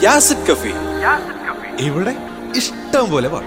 യാസിഡ് കഫി ഇവിടെ ഇഷ്ടം പോലെ പാട്ട്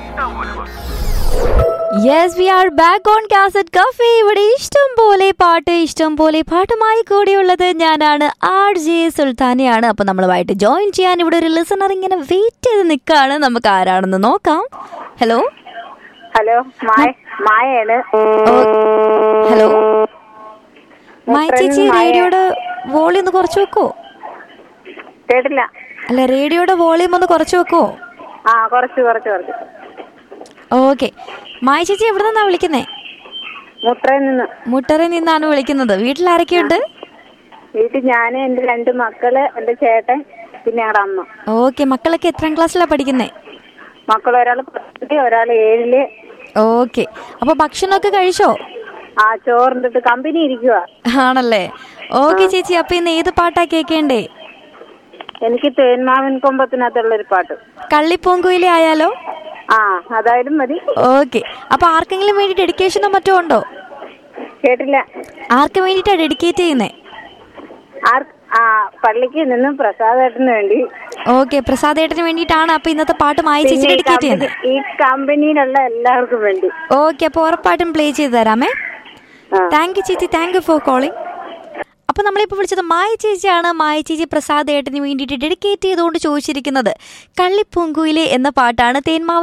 yes we are back on cassette cafe ഇവിടെ ഇഷ്ടം പോലെ പാട്ട് ഇഷ്ടം പോലെ പാട്ടുമായി കൂടിയുള്ളത് ഞാനാണ് ആർ ജെ സുൽത്താനയാണ് അപ്പൊ നമ്മളുമായിട്ട് ജോയിൻ ചെയ്യാൻ ഇവിടെ ഒരു ലിസണർ ഇങ്ങനെ വെയിറ്റ് ചെയ്ത് നിൽക്കാണ് നമുക്ക് ആരാണെന്ന് നോക്കാം ഹലോ ഹലോ മായ മായയാണ് ഹലോ മായ ചേച്ചി റേഡിയോയുടെ വോളിയം ഒന്ന് കുറച്ച് വെക്കോ കേട്ടില്ല അല്ല റേഡിയോയുടെ വോളിയം ഒന്ന് കുറച്ച് വെക്കോ ആ കുറച്ച് കുറച്ച് കുറച്ച് ഓക്കെ മായ ചേച്ചി എവിടെ നിന്നാ വിളിക്കുന്നേ മുട്ടയിൽ നിന്ന് മുട്ടറിൽ നിന്നാണ് വിളിക്കുന്നത് വീട്ടിൽ ആരൊക്കെയുണ്ട് വീട്ടിൽ ഞാൻ എൻ്റെ രണ്ട് മക്കള് എൻ്റെ ചേട്ടൻ പിന്നെ ഞങ്ങളുടെ അമ്മ ഓക്കെ മക്കളൊക്കെ എത്രാം ക്ലാസ്സിലാണ് പഠിക്കുന്നേ മക്കൾ ഒരാൾ പത്തില് ഒരാൾ ഏഴില് ഓക്കെ അപ്പൊ ഭക്ഷണമൊക്കെ കഴിച്ചോ ആ ചോറിൻ്റെ കമ്പനി ഇരിക്കുക ആണല്ലേ ഓക്കെ ചേച്ചി അപ്പൊ ഇന്ന് ഏത് പാട്ടാ കേക്കേണ്ടേ എനിക്ക് തേന്മാവിൻ കൊമ്പത്തിനകത്തുള്ളൊരു പാട്ട് കള്ളിപ്പൂങ്കുയിലെ ആയാലോ ആ അതായാലും മതി ഓക്കെ അപ്പൊ ആർക്കെങ്കിലും വേണ്ടി ഡെഡിക്കേഷനോ മറ്റോ ഉണ്ടോ കേട്ടില്ല ആർക്ക് വേണ്ടിയിട്ടാ ഡെഡിക്കേറ്റ് ചെയ്യുന്നേ ആർ ആ പള്ളിക്ക് നിന്ന് പ്രസാദേട്ടന് വേണ്ടി ഓക്കെ പ്രസാദേട്ടന് വേണ്ടിയിട്ടാണ് അപ്പൊ ഇന്നത്തെ പാട്ട് മായ ചേച്ചി പിന്നെ ഈ ഡെഡിക്കേറ്റ് കമ്പനി- ചെയ്യുന്നത് ഈ കമ്പനിയിലുള്ള എല്ലാവർക്കും വേണ്ടി ഓക്കെ അപ്പൊ ഉറപ്പായിട്ടും പ്ലേ ചെയ്ത് തരാമേ ആ. താങ്ക് യു ചേച്ചി താങ്ക് യു ഫോർ കോളിംഗ് അപ്പൊ നമ്മളിപ്പോൾ വിളിച്ചത് മായ ചേച്ചിയാണ് മായ ചേച്ചി പ്രസാദ് ഏട്ടന് വേണ്ടിയിട്ട് ഡെഡിക്കേറ്റ് ചെയ്തുകൊണ്ട് ചോദിച്ചിരിക്കുന്നത് കള്ളിപ്പൂങ്കുയിലെ എന്ന പാട്ടാണ് തേന്മാവ്